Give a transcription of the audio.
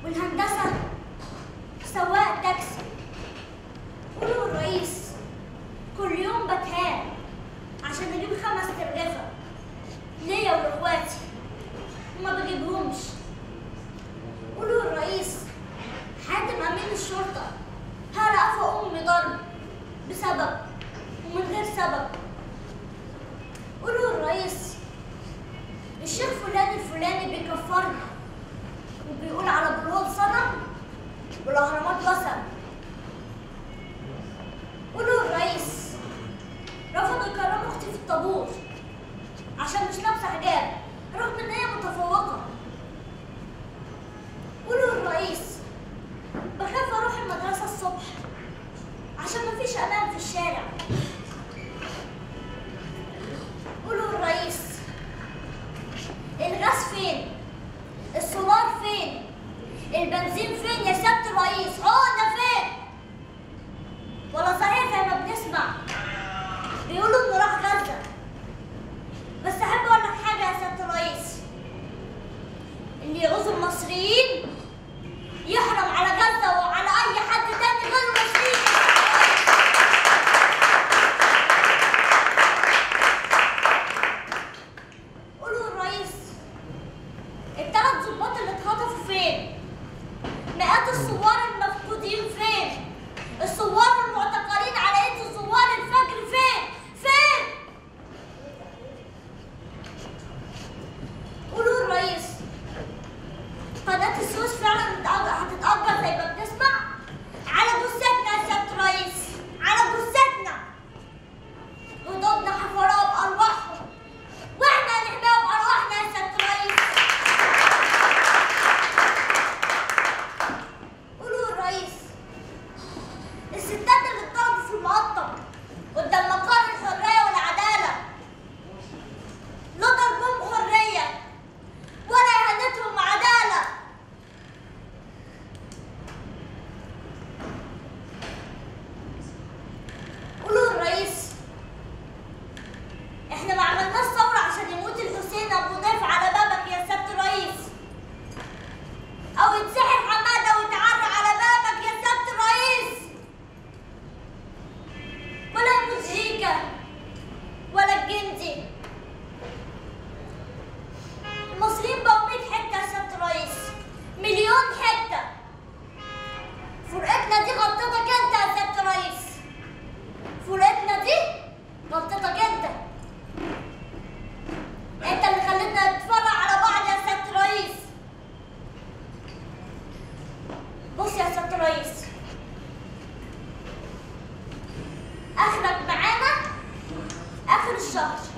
والهندسة سواق تاكسي قولوا الرئيس كل يوم بتهان عشان اجيب خمس ترغفة ليا ولاخواتي وما بجيبهمش قولوا الرئيس حاتم امين الشرطة هرقف امي ضرب بسبب ومن غير سبب قولوا الرئيس الشيخ فلان الفلاني بيكفرنا وبيقول على بلوغ صنم والاهرامات وثن قولوا الرئيس رفضوا يكرموا اختي في الطابور عشان مش لابسه حجاب رغم ان هي متفوقه قولوا الرئيس بخاف اروح المدرسه الصبح عشان مفيش امان في الشارع قولوا الرئيس الغاز فين السولار فين البنزين فين يا سياده الرئيس عقنا فين ولا صحيح زي ما بنسمع بيقولوا انه راح غزه بس احب اقول لك حاجه يا سياده الرئيس اللي يعوز المصريين يحرم على غزه وعلى اي حد تاني غير المصريين قولوا الرئيس الثلاث ظباط اللي اتخطفوا فين؟ مئات الثوار المفقودين فين؟ الثوار المعتقلين على ايد ثوار الفجر فين؟ فين؟ قولوا الرئيس قناة السويس فعلا هتتأجر هتتأجر زي ما بنسمع؟ على جثتنا يا سيادة الرئيس على جثتنا جدودنا حفروها بأرواحهم واحنا هنحميها بأرواحنا يا سيادة الرئيس قولوا الرئيس الستات اللي اتضربوا في المقطم قدام مقر الحرية والعدالة لا ضربهم حرية ولا إهانتهم عدالة قولوا الرئيس احنا ما عملناش ثورة عشان يموت الحسين ابو ضيف على بابك يا سيادة الرئيس او يتسحر حمادة ويتعرى على بابك يا سيادة الرئيس ولا يموت جيكا ولا الجندي المصريين بقوا 100 حتة يا سيادة الرئيس مليون حتة فرقتنا دي غلطتك انت يا سيادة الرئيس فرقتنا دي غلطتك انت انت اللي خليتنا نتفرع على بعض يا سيادة الرئيس بص يا سيادة الرئيس اخرك معانا اخر الشهر